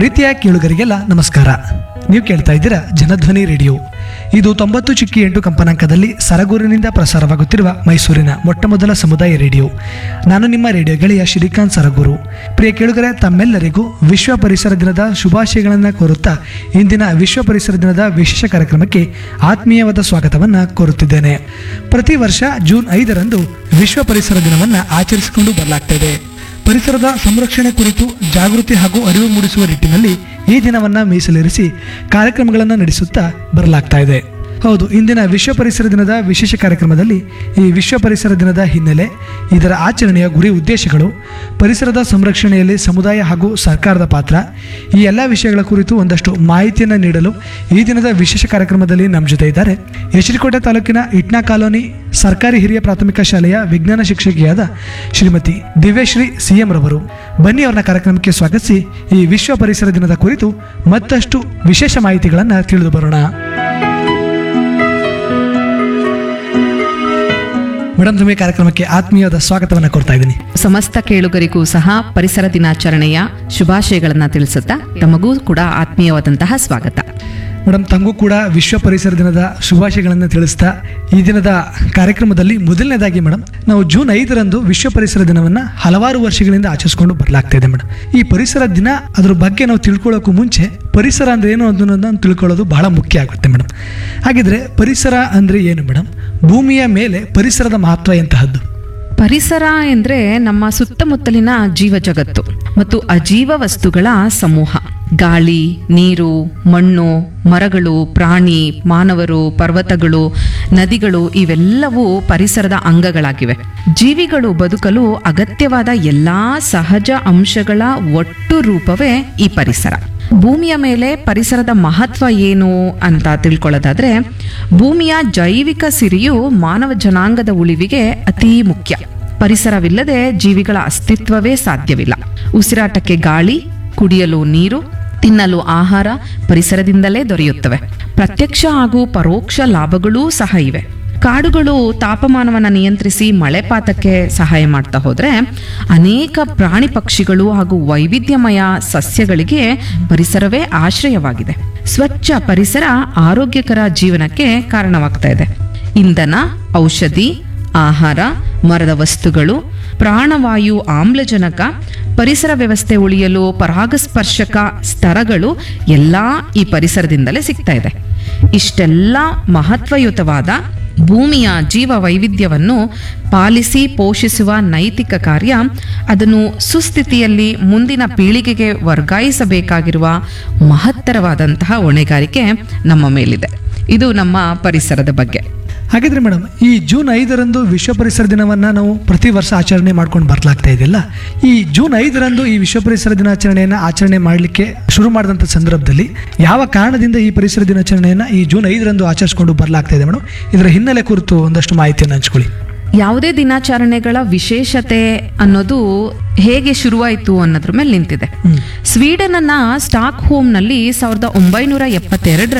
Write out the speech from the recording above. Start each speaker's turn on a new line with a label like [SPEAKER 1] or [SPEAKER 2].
[SPEAKER 1] ಪ್ರೀತಿಯ ಕೇಳುಗರಿಗೆಲ್ಲ ನಮಸ್ಕಾರ ನೀವು ಕೇಳ್ತಾ ಇದ್ದೀರಾ ಜನಧ್ವನಿ ರೇಡಿಯೋ ಇದು ತೊಂಬತ್ತು ಚಿಕ್ಕಿ ಎಂಟು ಕಂಪನಾಂಕದಲ್ಲಿ ಸರಗೂರಿನಿಂದ ಪ್ರಸಾರವಾಗುತ್ತಿರುವ ಮೈಸೂರಿನ ಮೊಟ್ಟಮೊದಲ ಸಮುದಾಯ ರೇಡಿಯೋ ನಾನು ನಿಮ್ಮ ರೇಡಿಯೋ ಗೆಳೆಯ ಶ್ರೀಕಾಂತ್ ಸರಗೂರು ಪ್ರಿಯ ಕೇಳುಗರೆ ತಮ್ಮೆಲ್ಲರಿಗೂ ವಿಶ್ವ ಪರಿಸರ ದಿನದ ಶುಭಾಶಯಗಳನ್ನು ಕೋರುತ್ತಾ ಇಂದಿನ ವಿಶ್ವ ಪರಿಸರ ದಿನದ ವಿಶೇಷ ಕಾರ್ಯಕ್ರಮಕ್ಕೆ ಆತ್ಮೀಯವಾದ ಸ್ವಾಗತವನ್ನು ಕೋರುತ್ತಿದ್ದೇನೆ ಪ್ರತಿ ವರ್ಷ ಜೂನ್ ಐದರಂದು ವಿಶ್ವ ಪರಿಸರ ದಿನವನ್ನು ಆಚರಿಸಿಕೊಂಡು ಬರಲಾಗ್ತಾ ಇದೆ ಪರಿಸರದ ಸಂರಕ್ಷಣೆ ಕುರಿತು ಜಾಗೃತಿ ಹಾಗೂ ಅರಿವು ಮೂಡಿಸುವ ನಿಟ್ಟಿನಲ್ಲಿ ಈ ದಿನವನ್ನ ಮೀಸಲಿರಿಸಿ ಕಾರ್ಯಕ್ರಮಗಳನ್ನು ನಡೆಸುತ್ತಾ ಬರಲಾಗ್ತಾ ಇದೆ ಹೌದು ಇಂದಿನ ವಿಶ್ವ ಪರಿಸರ ದಿನದ ವಿಶೇಷ ಕಾರ್ಯಕ್ರಮದಲ್ಲಿ ಈ ವಿಶ್ವ ಪರಿಸರ ದಿನದ ಹಿನ್ನೆಲೆ ಇದರ ಆಚರಣೆಯ ಗುರಿ ಉದ್ದೇಶಗಳು ಪರಿಸರದ ಸಂರಕ್ಷಣೆಯಲ್ಲಿ ಸಮುದಾಯ ಹಾಗೂ ಸರ್ಕಾರದ ಪಾತ್ರ ಈ ಎಲ್ಲ ವಿಷಯಗಳ ಕುರಿತು ಒಂದಷ್ಟು ಮಾಹಿತಿಯನ್ನು ನೀಡಲು ಈ ದಿನದ ವಿಶೇಷ ಕಾರ್ಯಕ್ರಮದಲ್ಲಿ ನಮ್ಮ ಜೊತೆ ಇದ್ದಾರೆ ಯಶರಿಕೋಟೆ ತಾಲೂಕಿನ ಇಟ್ನಾ ಕಾಲೋನಿ ಸರ್ಕಾರಿ ಹಿರಿಯ ಪ್ರಾಥಮಿಕ ಶಾಲೆಯ ವಿಜ್ಞಾನ ಶಿಕ್ಷಕಿಯಾದ ಶ್ರೀಮತಿ ದಿವ್ಯಶ್ರೀ ಸಿಎಂ ರವರು ಬನ್ನಿ ಅವರನ್ನ ಕಾರ್ಯಕ್ರಮಕ್ಕೆ ಸ್ವಾಗತಿಸಿ ಈ ವಿಶ್ವ ಪರಿಸರ ದಿನದ ಕುರಿತು ಮತ್ತಷ್ಟು ವಿಶೇಷ ಮಾಹಿತಿಗಳನ್ನು ತಿಳಿದು ಬರೋಣ ಮೇಡಮ್ ನಿಮಗೆ ಕಾರ್ಯಕ್ರಮಕ್ಕೆ ಆತ್ಮೀಯವಾದ ಸ್ವಾಗತವನ್ನು ಕೊಡ್ತಾ ಇದ್ದೀನಿ
[SPEAKER 2] ಸಮಸ್ತ ಕೇಳುಗರಿಗೂ ಸಹ ಪರಿಸರ ದಿನಾಚರಣೆಯ ಶುಭಾಶಯಗಳನ್ನ ತಿಳಿಸುತ್ತಾ ತಮಗೂ ಕೂಡ ಆತ್ಮೀಯವಾದಂತಹ ಸ್ವಾಗತ
[SPEAKER 1] ಮೇಡಮ್ ತಮಗೂ ಕೂಡ ವಿಶ್ವ ಪರಿಸರ ದಿನದ ಶುಭಾಶಯಗಳನ್ನು ತಿಳಿಸ್ತಾ ಈ ದಿನದ ಕಾರ್ಯಕ್ರಮದಲ್ಲಿ ಮೊದಲನೇದಾಗಿ ಮೇಡಮ್ ನಾವು ಜೂನ್ ಐದರಂದು ವಿಶ್ವ ಪರಿಸರ ದಿನವನ್ನು ಹಲವಾರು ವರ್ಷಗಳಿಂದ ಆಚರಿಸ್ಕೊಂಡು ಬರಲಾಗ್ತಾ ಇದೆ ಮೇಡಮ್ ಈ ಪರಿಸರ ದಿನ ಅದ್ರ ಬಗ್ಗೆ ನಾವು ತಿಳ್ಕೊಳ್ಳೋಕ್ಕೂ ಮುಂಚೆ ಪರಿಸರ ಅಂದ್ರೆ ಏನು ಅನ್ನೋದನ್ನ ತಿಳ್ಕೊಳ್ಳೋದು ಬಹಳ ಮುಖ್ಯ ಆಗುತ್ತೆ ಮೇಡಮ್ ಹಾಗಿದ್ರೆ ಪರಿಸರ ಅಂದ್ರೆ ಏನು ಮೇಡಮ್ ಭೂಮಿಯ ಮೇಲೆ ಪರಿಸರದ ಮಹತ್ವ ಎಂತಹದ್ದು
[SPEAKER 2] ಪರಿಸರ ಎಂದ್ರೆ ನಮ್ಮ ಸುತ್ತಮುತ್ತಲಿನ ಜೀವ ಜಗತ್ತು ಮತ್ತು ಅಜೀವ ವಸ್ತುಗಳ ಸಮೂಹ ಗಾಳಿ ನೀರು ಮಣ್ಣು ಮರಗಳು ಪ್ರಾಣಿ ಮಾನವರು ಪರ್ವತಗಳು ನದಿಗಳು ಇವೆಲ್ಲವೂ ಪರಿಸರದ ಅಂಗಗಳಾಗಿವೆ ಜೀವಿಗಳು ಬದುಕಲು ಅಗತ್ಯವಾದ ಎಲ್ಲಾ ಸಹಜ ಅಂಶಗಳ ಒಟ್ಟು ರೂಪವೇ ಈ ಪರಿಸರ ಭೂಮಿಯ ಮೇಲೆ ಪರಿಸರದ ಮಹತ್ವ ಏನು ಅಂತ ತಿಳ್ಕೊಳ್ಳೋದಾದ್ರೆ ಭೂಮಿಯ ಜೈವಿಕ ಸಿರಿಯು ಮಾನವ ಜನಾಂಗದ ಉಳಿವಿಗೆ ಅತೀ ಮುಖ್ಯ ಪರಿಸರವಿಲ್ಲದೆ ಜೀವಿಗಳ ಅಸ್ತಿತ್ವವೇ ಸಾಧ್ಯವಿಲ್ಲ ಉಸಿರಾಟಕ್ಕೆ ಗಾಳಿ ಕುಡಿಯಲು ನೀರು ತಿನ್ನಲು ಆಹಾರ ಪರಿಸರದಿಂದಲೇ ದೊರೆಯುತ್ತವೆ ಪ್ರತ್ಯಕ್ಷ ಹಾಗೂ ಪರೋಕ್ಷ ಲಾಭಗಳೂ ಸಹ ಇವೆ ಕಾಡುಗಳು ತಾಪಮಾನವನ್ನು ನಿಯಂತ್ರಿಸಿ ಮಳೆಪಾತಕ್ಕೆ ಸಹಾಯ ಮಾಡ್ತಾ ಹೋದ್ರೆ ಅನೇಕ ಪ್ರಾಣಿ ಪಕ್ಷಿಗಳು ಹಾಗೂ ವೈವಿಧ್ಯಮಯ ಸಸ್ಯಗಳಿಗೆ ಪರಿಸರವೇ ಆಶ್ರಯವಾಗಿದೆ ಸ್ವಚ್ಛ ಪರಿಸರ ಆರೋಗ್ಯಕರ ಜೀವನಕ್ಕೆ ಕಾರಣವಾಗ್ತಾ ಇದೆ ಇಂಧನ ಔಷಧಿ ಆಹಾರ ಮರದ ವಸ್ತುಗಳು ಪ್ರಾಣವಾಯು ಆಮ್ಲಜನಕ ಪರಿಸರ ವ್ಯವಸ್ಥೆ ಉಳಿಯಲು ಪರಾಗಸ್ಪರ್ಶಕ ಸ್ತರಗಳು ಎಲ್ಲ ಈ ಪರಿಸರದಿಂದಲೇ ಸಿಗ್ತಾ ಇದೆ ಇಷ್ಟೆಲ್ಲ ಮಹತ್ವಯುತವಾದ ಭೂಮಿಯ ಜೀವ ವೈವಿಧ್ಯವನ್ನು ಪಾಲಿಸಿ ಪೋಷಿಸುವ ನೈತಿಕ ಕಾರ್ಯ ಅದನ್ನು ಸುಸ್ಥಿತಿಯಲ್ಲಿ ಮುಂದಿನ ಪೀಳಿಗೆಗೆ ವರ್ಗಾಯಿಸಬೇಕಾಗಿರುವ ಮಹತ್ತರವಾದಂತಹ ಹೊಣೆಗಾರಿಕೆ ನಮ್ಮ ಮೇಲಿದೆ ಇದು ನಮ್ಮ ಪರಿಸರದ ಬಗ್ಗೆ
[SPEAKER 1] ಹಾಗಿದ್ರೆ ಮೇಡಮ್ ಈ ಜೂನ್ ಐದರಂದು ವಿಶ್ವ ಪರಿಸರ ದಿನವನ್ನು ನಾವು ಪ್ರತಿ ವರ್ಷ ಆಚರಣೆ ಮಾಡ್ಕೊಂಡು ಬರ್ಲಾಗ್ತಾ ಇದೆಯಲ್ಲ ಈ ಜೂನ್ ಐದರಂದು ಈ ವಿಶ್ವ ಪರಿಸರ ದಿನಾಚರಣೆಯನ್ನು ಆಚರಣೆ ಮಾಡಲಿಕ್ಕೆ ಶುರು ಮಾಡಿದಂಥ ಸಂದರ್ಭದಲ್ಲಿ ಯಾವ ಕಾರಣದಿಂದ ಈ ಪರಿಸರ ದಿನಾಚರಣೆಯನ್ನು ಈ ಜೂನ್ ಐದರಂದು ಆಚರಿಸ್ಕೊಂಡು ಬರ್ಲಾಗ್ತಾ ಇದೆ ಮೇಡಮ್ ಇದರ ಹಿನ್ನೆಲೆ ಕುರಿತು ಒಂದಷ್ಟು ಮಾಹಿತಿಯನ್ನು ಹಂಚ್ಕೊಳ್ಳಿ
[SPEAKER 2] ಯಾವುದೇ ದಿನಾಚರಣೆಗಳ ವಿಶೇಷತೆ ಅನ್ನೋದು ಹೇಗೆ ಶುರುವಾಯಿತು ಅನ್ನೋದ್ರ ಮೇಲೆ ನಿಂತಿದೆ ಸ್ವೀಡನ್ನ ಸ್ಟಾಕ್ ಹೋಮ್ನಲ್ಲಿ ಸಾವಿರದ ಒಂಬೈನೂರ ಎಪ್ಪತ್ತೆರಡರಲ್ಲಿ